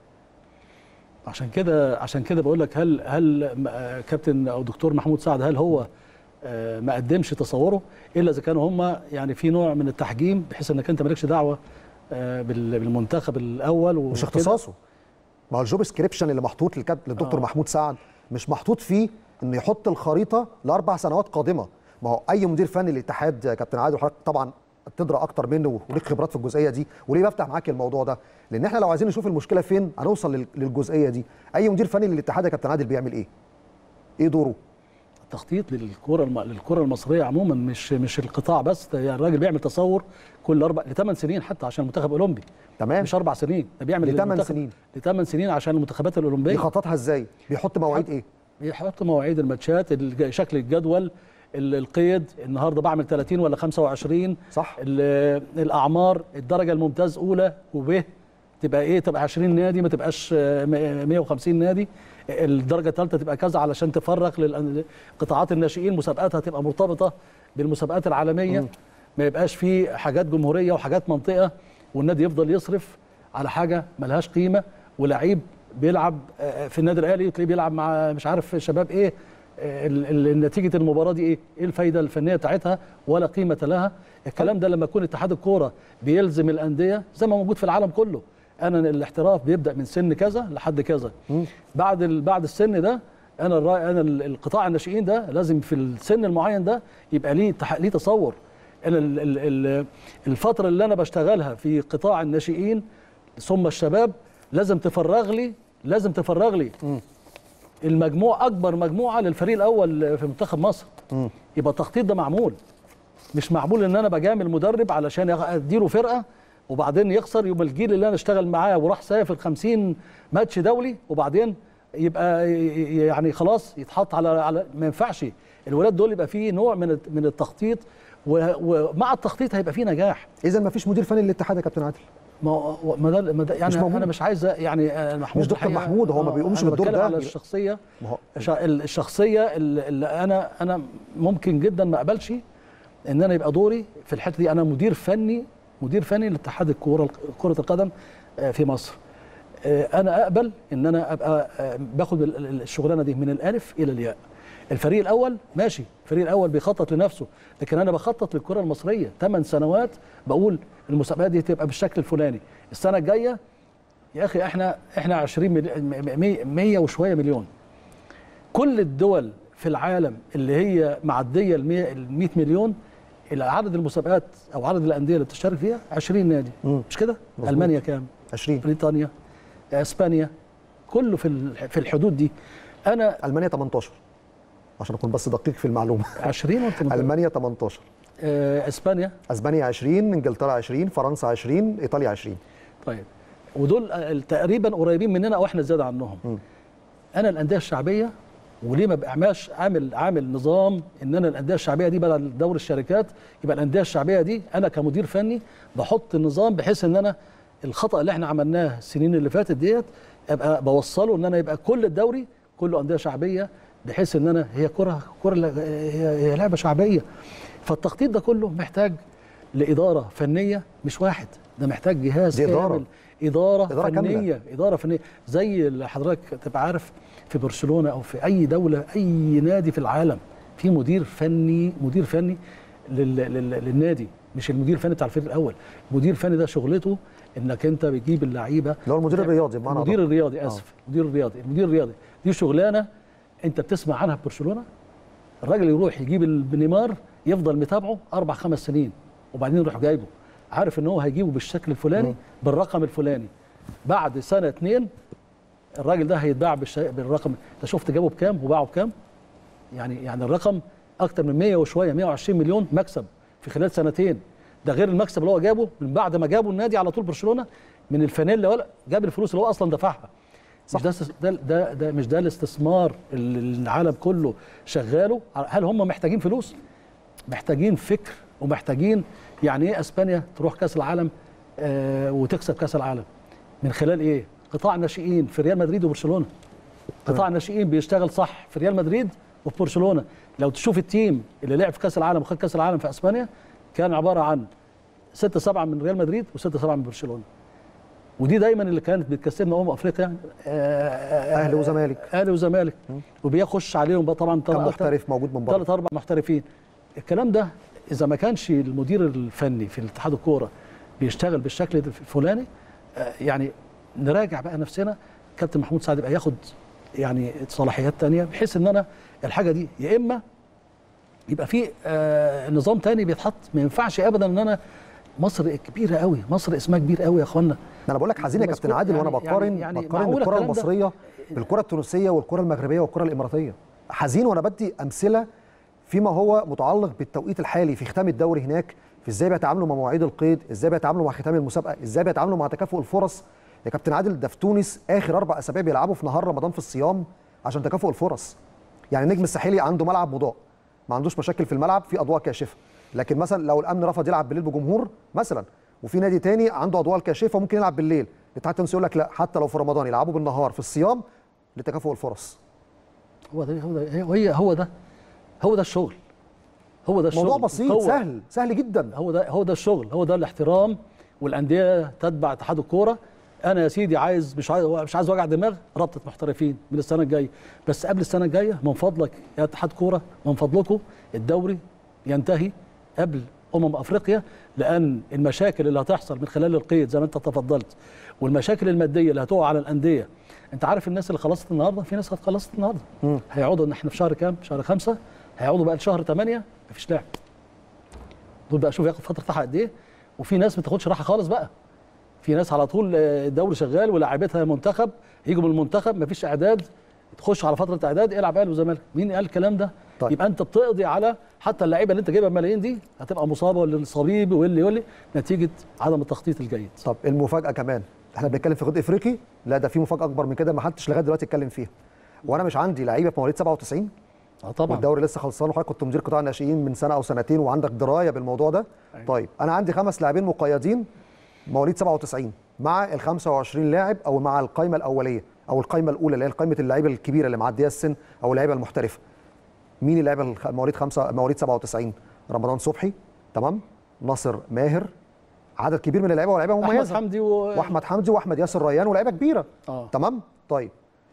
عشان كده عشان كده بقول لك هل هل م- آه، كابتن او دكتور محمود سعد هل هو آه، ما قدمش تصوره الا اذا كانوا هم يعني في نوع من التحجيم بحيث انك انت مالكش دعوه آه، بال- بالمنتخب الاول
مش
وكده.
اختصاصه ما هو الجوب سكريبشن اللي محطوط للكاب- للدكتور
آه.
محمود سعد مش محطوط فيه انه يحط الخريطه لاربع سنوات قادمه ما هو اي مدير فني للاتحاد يا كابتن عادل وحضرتك طبعا تدرى اكتر منه وليك خبرات في الجزئيه دي وليه بفتح معاك الموضوع ده لان احنا لو عايزين نشوف المشكله فين هنوصل لل- للجزئيه دي اي مدير فني للاتحاد يا كابتن عادل بيعمل ايه ايه دوره
التخطيط للكره الم... للكره المصريه عموما مش مش القطاع بس ده يعني الراجل بيعمل تصور كل اربع لثمان سنين حتى عشان المنتخب الاولمبي
تمام
مش اربع سنين ده بيعمل
لثمان
للمنتخب-
سنين.
لثمان سنين عشان المنتخبات الاولمبيه
بيخططها ازاي بيحط مواعيد ايه
بيحط مواعيد الماتشات الج- شكل الجدول ال- القيد النهارده بعمل 30 ولا 25
صح
ال- الاعمار الدرجه الممتاز اولى وب تبقى ايه تبقى 20 نادي ما تبقاش آه، م- 150 نادي الدرجه الثالثه تبقى كذا علشان تفرغ لقطاعات الناشئين مسابقاتها تبقى مرتبطه بالمسابقات العالميه ما يبقاش في حاجات جمهوريه وحاجات منطقه والنادي يفضل يصرف على حاجه ملهاش قيمه ولعيب بيلعب آه، في النادي الاهلي تلاقيه بيلعب مع مش عارف شباب ايه آه، ال- ال- نتيجه المباراه دي ايه؟ ايه الفايده الفنيه بتاعتها ولا قيمه لها؟ الكلام ده لما يكون اتحاد الكوره بيلزم الانديه زي ما موجود في العالم كله انا الاحتراف بيبدا من سن كذا لحد كذا بعد ال- بعد السن ده انا الرا... انا ال- القطاع الناشئين ده لازم في السن المعين ده يبقى ليه تح... ليه تصور انا ال... ال... ال... الفتره اللي انا بشتغلها في قطاع الناشئين ثم الشباب لازم تفرغ لي لازم تفرغ لي المجموع اكبر مجموعه للفريق الاول في منتخب مصر يبقى التخطيط ده معمول مش معمول ان انا بجامل مدرب علشان اديله فرقه وبعدين يخسر يوم الجيل اللي انا اشتغل معاه وراح سافر 50 ماتش دولي وبعدين يبقى ي- يعني خلاص يتحط على على ما ينفعش الولاد دول يبقى فيه نوع من الت- من التخطيط و- ومع التخطيط هيبقى فيه نجاح
اذا ما فيش مدير فني للاتحاد يا كابتن عادل
ما هو- ما ده ما ده يعني
مش موجود.
انا مش عايز يعني آه، محمود
مش دكتور
الحقيقة-
محمود، هو ما
آه،
بيقومش
أنا
بالدور
بتكلم
ده.
على الشخصيه
ما هو
الش- الشخصيه اللي اللي انا انا ممكن جدا ما اقبلش ان انا يبقى دوري في الحته دي انا مدير فني مدير فني لاتحاد الكوره كره القدم آه، في مصر آه، انا اقبل ان انا ابقى آه، باخد ال- ال- الشغلانه دي من الالف الى الياء الفريق الاول ماشي الفريق الاول بيخطط لنفسه لكن انا بخطط للكره المصريه 8 سنوات بقول المسابقات دي تبقى بالشكل الفلاني السنه الجايه يا اخي احنا احنا 20 ملي- 100 وشويه مليون كل الدول في العالم اللي هي معديه ال 100 ال 100 مليون الى عدد المسابقات او عدد الانديه اللي بتشترك فيها 20 نادي
مم.
مش كده؟
مظبوط.
المانيا كام؟
20
بريطانيا اسبانيا كله في ال- في الحدود دي انا
المانيا 18 عشان اكون بس دقيق في المعلومه
20 ولا 18
المانيا 18
آه، اسبانيا
اسبانيا 20 انجلترا 20 فرنسا 20 ايطاليا 20
طيب ودول آه، تقريبا قريبين مننا او احنا زياده عنهم
مم.
انا الانديه الشعبيه وليه ما بعملش عامل عامل نظام ان انا الانديه الشعبيه دي بدل دور الشركات يبقى الانديه الشعبيه دي انا كمدير فني بحط النظام بحيث ان انا الخطا اللي احنا عملناه السنين اللي فاتت ديت ابقى بوصله ان انا يبقى كل الدوري كله انديه شعبيه بحيث ان انا هي كره كره هي هي لعبه شعبيه فالتخطيط ده كله محتاج لاداره فنيه مش واحد ده محتاج جهاز
دي إدارة.
كامل اداره,
إدارة
فنيه
كاملة.
اداره فنيه زي اللي حضرتك تبقى عارف في برشلونه او في اي دوله اي نادي في العالم في مدير فني مدير فني لل... لل... للنادي مش المدير الفني بتاع الفريق الاول المدير الفني ده شغلته انك انت بتجيب اللعيبه
اللي هو المدير الرياضي بمعنى
المدير
أدق.
الرياضي اسف المدير الرياضي المدير الرياضي دي شغلانه انت بتسمع عنها في برشلونه الراجل يروح يجيب نيمار يفضل متابعه اربع خمس سنين وبعدين يروح جايبه عارف ان هو هيجيبه بالشكل الفلاني بالرقم الفلاني بعد سنه اتنين الراجل ده هيتباع بالشي... بالرقم انت شفت جابه بكام وباعه بكام يعني يعني الرقم اكتر من 100 وشويه 120 مليون مكسب في خلال سنتين ده غير المكسب اللي هو جابه من بعد ما جابوا النادي على طول برشلونه من الفانيلا ولا جاب الفلوس اللي هو اصلا دفعها مش ده, استس- ده ده ده مش ده الاستثمار اللي العالم كله شغاله هل هم محتاجين فلوس؟ محتاجين فكر ومحتاجين يعني ايه اسبانيا تروح كاس العالم آه وتكسب كاس العالم من خلال ايه؟ قطاع ناشئين في ريال مدريد وبرشلونه قطاع ناشئين بيشتغل صح في ريال مدريد وفي برشلونه لو تشوف التيم اللي لعب في كاس العالم وخد كاس العالم في اسبانيا كان عباره عن ستة سبعة من ريال مدريد وستة سبعة من برشلونه ودي دايما اللي كانت بتكسبنا امم افريقيا آه، آه،
اهلي وزمالك
اهلي وزمالك وبيخش عليهم بقى طبعا
كان محترف موجود من بره
ثلاث اربع محترفين الكلام ده اذا ما كانش المدير الفني في الاتحاد الكوره بيشتغل بالشكل الفلاني آه، يعني نراجع بقى نفسنا كابتن محمود سعد يبقى ياخد يعني صلاحيات تانية بحيث ان انا الحاجه دي يا اما يبقى في آه نظام تاني بيتحط ما ينفعش ابدا ان انا مصر كبيره قوي مصر اسمها كبير قوي يا اخوانا
ما انا بقول لك حزين يا كابتن
مذكور-
عادل وانا
يعني-
بقارن
يعني- يعني
بقارن
معقولة
الكره
الكلام ده؟
المصريه بالكره التونسيه والكره المغربيه والكره الاماراتيه حزين وانا بدي امثله فيما هو متعلق بالتوقيت الحالي في ختام الدوري هناك في ازاي بيتعاملوا مع مواعيد القيد ازاي بيتعاملوا مع ختام المسابقه ازاي بيتعاملوا مع تكافؤ الفرص يا كابتن عادل ده في تونس اخر اربع اسابيع بيلعبوا في نهار رمضان في الصيام عشان تكافؤ الفرص يعني النجم الساحلي عنده ملعب مضاء ما عندوش مشاكل في الملعب في اضواء كاشفه لكن مثلا لو الامن رفض يلعب بالليل بجمهور مثلا وفي نادي تاني عنده اضواء كاشفه ممكن يلعب بالليل الاتحاد التونسي يقول لك لا حتى لو في رمضان يلعبوا بالنهار في الصيام لتكافؤ الفرص
هو ده هو ده هي هو ده هو ده الشغل هو ده الشغل
موضوع بسيط
هو
سهل سهل جدا
هو ده هو ده الشغل هو ده الاحترام والانديه تتبع اتحاد الكوره انا يا سيدي عايز مش عايز مش عايز وجع دماغ رابطه محترفين من السنه الجايه بس قبل السنه الجايه من فضلك يا اتحاد كوره من فضلكم الدوري ينتهي قبل امم افريقيا لان المشاكل اللي هتحصل من خلال القيد زي ما انت تفضلت والمشاكل الماديه اللي هتقع على الانديه انت عارف الناس اللي خلصت النهارده في ناس خلصت النهارده هيقعدوا ان احنا في شهر كام شهر خمسة هيقعدوا بقى لشهر 8 مفيش لعب دول بقى شوف ياخد فتره راحه قد ايه وفي ناس ما تاخدش راحه خالص بقى في ناس على طول آه، الدوري شغال ولاعيبتها منتخب يجوا من المنتخب مفيش اعداد تخش على فتره اعداد العب اهلي وزمالك مين قال الكلام ده
طيب.
يبقى انت بتقضي على حتى اللعيبه اللي انت جايبها بملايين دي هتبقى مصابه واللي صليبي واللي واللي نتيجه عدم التخطيط الجيد
طب المفاجاه كمان احنا بنتكلم في خد افريقي لا ده في مفاجاه اكبر من كده ما حدش لغايه دلوقتي اتكلم فيها وانا مش عندي لعيبه في مواليد 97
اه طبعا
والدوري لسه خلصان وحضرتك كنت مدير قطاع الناشئين من سنه او سنتين وعندك درايه بالموضوع ده
أيوة.
طيب انا عندي خمس لاعبين مقيدين مواليد 97 مع ال 25 لاعب او مع القائمه الاوليه او القائمه الاولى اللي هي قائمه اللعيبه الكبيره اللي معديه السن او اللعيبه المحترفه مين اللعيبه الخ- مواليد خمسة مواليد 97 رمضان صبحي تمام ناصر ماهر عدد كبير من اللعيبه ولاعيبه
احمد
مميزه
حمدي و...
واحمد حمدي واحمد ياسر ريان ولاعيبه كبيره
اه
تمام طيب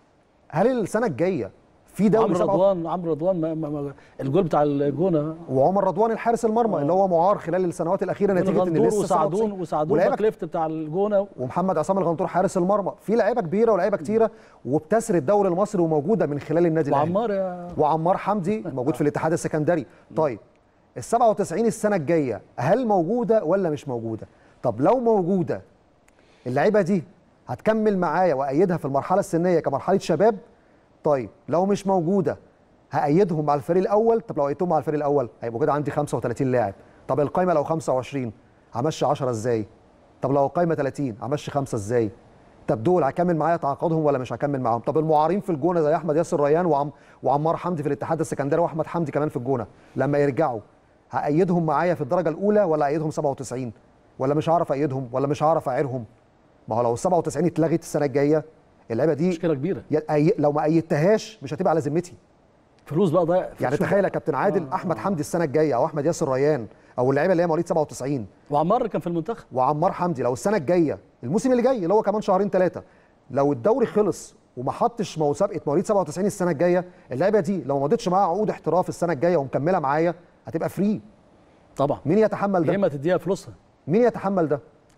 هل السنه الجايه في دوري
عمرو
سبعة-
رضوان عمرو رضوان ما ما ما الجول بتاع الجونه
وعمر رضوان الحارس المرمى
آه.
اللي هو معار خلال السنوات الاخيره نتيجه ان
الغندور
لسه
وسعدون
97.
وسعدون
ولاعيبه
باك ليفت بتاع الجونه
ومحمد عصام الغنطور حارس المرمى في لعيبه كبيره ولاعيبه كتيره وبتسري الدوري المصري وموجوده من خلال النادي الاهلي
وعمار يا
وعمار حمدي موجود في الاتحاد السكندري طيب ال 97 السنه الجايه هل موجوده ولا مش موجوده طب لو موجوده اللعيبه دي هتكمل معايا وايدها في المرحله السنيه كمرحله شباب طيب لو مش موجوده هايدهم مع الفريق الاول طب لو ايدتهم مع الفريق الاول هيبقوا كده عندي 35 لاعب طب القايمه لو 25 همشي 10 ازاي طب لو القايمه 30 همشي خمسه ازاي طب دول هكمل معايا تعاقدهم ولا مش هكمل معاهم طب المعارين في الجونه زي احمد ياسر ريان وعم وعمار حمدي في الاتحاد السكندري واحمد حمدي كمان في الجونه لما يرجعوا هايدهم معايا في الدرجه الاولى ولا ايدهم 97 ولا مش هعرف ايدهم ولا مش هعرف اعيرهم ما هو لو ال 97 اتلغت السنه الجايه اللعيبه دي
مشكله كبيره
ي- أي- لو ما ايدتهاش مش هتبقى على ذمتي
فلوس بقى ضايع
يعني تخيل يا كابتن عادل احمد حمدي السنه الجايه او احمد ياسر ريان او اللعيبه اللي هي مواليد 97
وعمار كان في المنتخب
وعمار حمدي لو السنه الجايه الموسم اللي جاي اللي هو كمان شهرين ثلاثه لو الدوري خلص وما حطش مسابقه مواليد 97 السنه الجايه اللعيبه دي لو ما مضيتش معاها عقود احتراف السنه الجايه ومكمله معايا هتبقى فري
طبعا
مين يتحمل
يا
ده
اما تديها فلوسها
مين يتحمل ده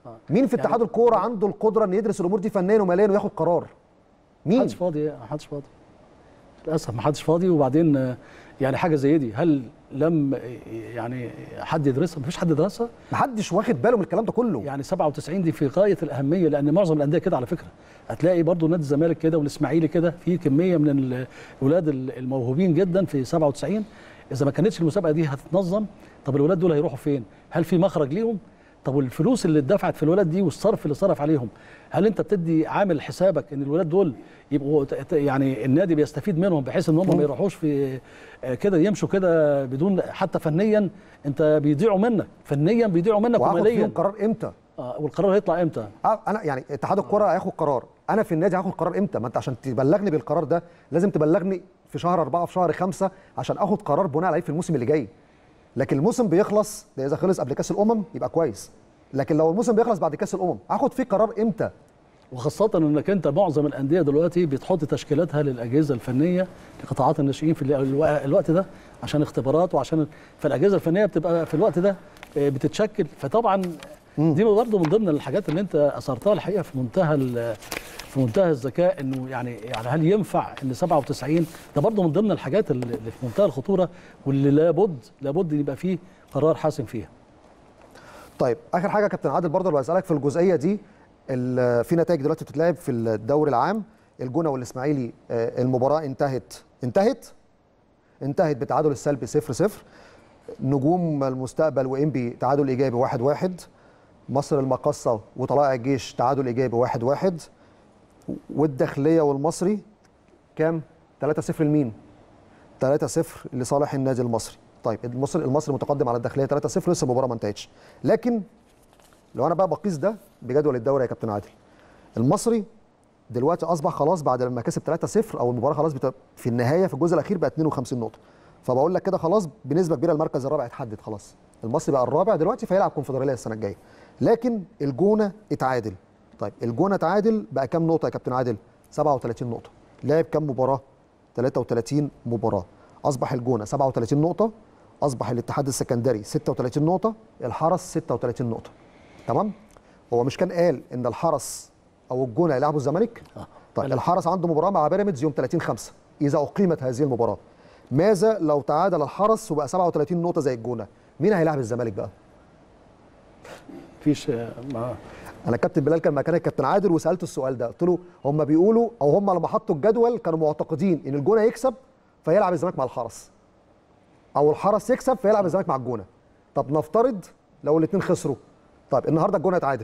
مين في اتحاد الكوره عنده القدره ان يدرس الامور دي فنيا وماليا وياخد قرار مين
محدش فاضي محدش فاضي للاسف محدش فاضي وبعدين آه، يعني حاجه زي دي هل لم آه، يعني حد يدرسها مفيش حد درسها
محدش واخد باله من الكلام ده كله
يعني 97 دي في غايه الاهميه لان معظم الانديه كده على فكره هتلاقي برضو نادي الزمالك كده والاسماعيلي كده في كميه من الاولاد الموهوبين جدا في 97 اذا ما كانتش المسابقه دي هتتنظم طب الولاد دول هيروحوا فين هل في مخرج ليهم طب والفلوس اللي اتدفعت في الولاد دي والصرف اللي صرف عليهم هل انت بتدي عامل حسابك ان الولاد دول يبقوا ت- ت- يعني النادي بيستفيد منهم بحيث ان هم ما يروحوش في آه، كده يمشوا كده بدون حتى فنيا انت بيضيعوا منك فنيا بيضيعوا منك
وهاخد فيهم
وماليا
قرار امتى
آه، والقرار هيطلع امتى
آه، انا يعني اتحاد الكره هياخد قرار انا في النادي هاخد قرار امتى ما انت عشان تبلغني بالقرار ده لازم تبلغني في شهر أربعة في شهر خمسة عشان اخد قرار بناء عليه في الموسم اللي جاي لكن الموسم بيخلص ده اذا خلص قبل كاس الامم يبقى كويس لكن لو الموسم بيخلص بعد كاس الامم هاخد فيه قرار امتى
وخاصة انك انت معظم الاندية دلوقتي بتحط تشكيلاتها للاجهزة الفنية لقطاعات الناشئين في الو- الوقت ده عشان اختبارات وعشان فالاجهزة الفنية بتبقى في الوقت ده آه، بتتشكل فطبعا دي برضه من ضمن الحاجات اللي انت اثرتها الحقيقة في منتهى ال- في منتهى الذكاء انه يعني يعني هل ينفع ان 97 ده برضه من ضمن الحاجات اللي اللي في منتهى الخطورة واللي لابد لابد يبقى فيه قرار حاسم فيها
طيب اخر حاجه يا كابتن عادل برضه اللي بسالك في الجزئيه دي ال- في نتائج دلوقتي بتتلعب في الدوري العام الجونه والاسماعيلي آه، المباراه انتهت انتهت انتهت بتعادل السلبي 0 0 نجوم المستقبل وانبي تعادل ايجابي 1 1 مصر المقصه وطلائع الجيش تعادل ايجابي 1 1 والداخليه والمصري كام 3 0 لمين 3 0 لصالح النادي المصري طيب المصري المصري متقدم على الداخليه 3 0 لسه المباراه ما انتهتش لكن لو انا بقى بقيس ده بجدول الدوري يا كابتن عادل المصري دلوقتي اصبح خلاص بعد لما كسب 3 0 او المباراه خلاص بتا... في النهايه في الجزء الاخير بقى 52 نقطه فبقول لك كده خلاص بنسبه كبيره المركز الرابع اتحدد خلاص المصري بقى الرابع دلوقتي فيلعب كونفدراليه السنه الجايه لكن الجونه اتعادل طيب الجونه اتعادل بقى كام نقطه يا كابتن عادل 37 نقطه لعب كام مباراه 33 مباراه اصبح الجونه 37 نقطه اصبح الاتحاد السكندري 36 نقطه الحرس 36 نقطه تمام هو مش كان قال ان الحرس او الجونه يلعبوا الزمالك طيب الحرس عنده مباراه مع بيراميدز يوم 30 5 اذا اقيمت هذه المباراه ماذا لو تعادل الحرس وبقى 37 نقطه زي الجونه مين هيلاعب الزمالك بقى
مفيش آه، ما
انا كابتن بلال كان مكان الكابتن عادل وسالته السؤال ده قلت له هم بيقولوا او هم لما حطوا الجدول كانوا معتقدين ان الجونه يكسب فيلعب الزمالك مع الحرس او الحرس يكسب فيلعب الزمالك مع الجونه طب نفترض لو الاثنين خسروا طيب النهارده الجونه اتعادل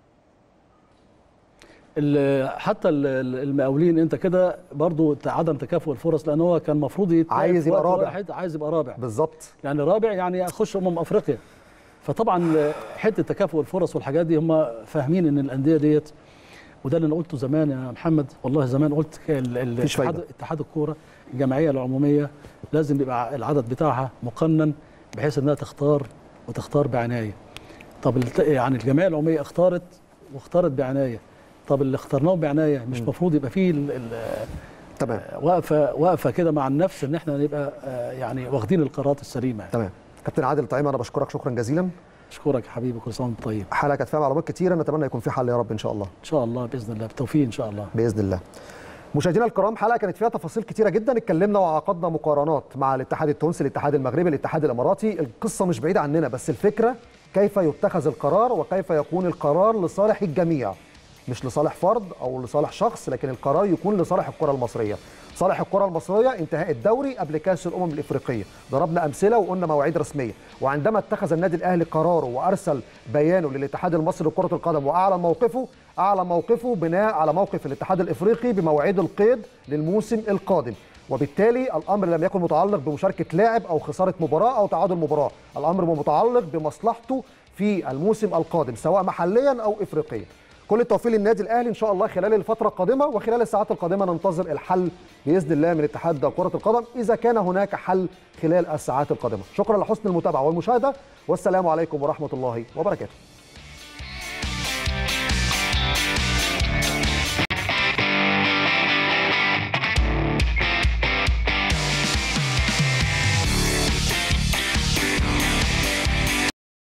ال- حتى ال- ال- المقاولين انت كده برضو عدم تكافؤ الفرص لان هو كان المفروض يتلعب
عايز
في
يبقى
وقت
رابع.
واحد عايز يبقى رابع
بالظبط
يعني رابع يعني اخش امم افريقيا فطبعا حته تكافؤ الفرص والحاجات دي هم فاهمين ان الانديه ديت وده اللي انا قلته زمان يا محمد والله زمان قلت ال- ال-
مفيش
اتحاد
فايدة.
اتحاد الكوره الجمعيه العموميه لازم يبقى العدد بتاعها مقنن بحيث انها تختار وتختار بعنايه طب الت- يعني الجمعيه العموميه اختارت واختارت بعنايه طب اللي اخترناهم بعنايه مش المفروض يبقى فيه ال- ال-
تمام
واقفه واقفه كده مع النفس ان احنا نبقى آه، يعني واخدين القرارات السليمه يعني.
تمام كابتن عادل طعيمه انا بشكرك شكرا جزيلا
اشكرك يا حبيبي كل سنه وانت طيب
حلقه كانت فيها معلومات كتيره نتمنى يكون في حل يا رب ان شاء الله
ان شاء الله باذن الله بالتوفيق ان شاء الله
باذن الله مشاهدينا الكرام حلقه كانت فيها تفاصيل كتيره جدا اتكلمنا وعقدنا مقارنات مع الاتحاد التونسي الاتحاد المغربي الاتحاد الاماراتي القصه مش بعيده عننا بس الفكره كيف يتخذ القرار وكيف يكون القرار لصالح الجميع مش لصالح فرد او لصالح شخص لكن القرار يكون لصالح الكره المصريه صالح الكره المصريه انتهاء الدوري قبل كاس الامم الافريقيه ضربنا امثله وقلنا مواعيد رسميه وعندما اتخذ النادي الاهلي قراره وارسل بيانه للاتحاد المصري لكره القدم واعلن موقفه اعلن موقفه بناء على موقف الاتحاد الافريقي بمواعيد القيد للموسم القادم وبالتالي الامر لم يكن متعلق بمشاركه لاعب او خساره مباراه او تعادل مباراه الامر متعلق بمصلحته في الموسم القادم سواء محليا او افريقيا كل التوفيق للنادي الاهلي ان شاء الله خلال الفتره القادمه وخلال الساعات القادمه ننتظر الحل باذن الله من اتحاد كره القدم اذا كان هناك حل خلال الساعات القادمه شكرا لحسن المتابعه والمشاهده والسلام عليكم ورحمه الله وبركاته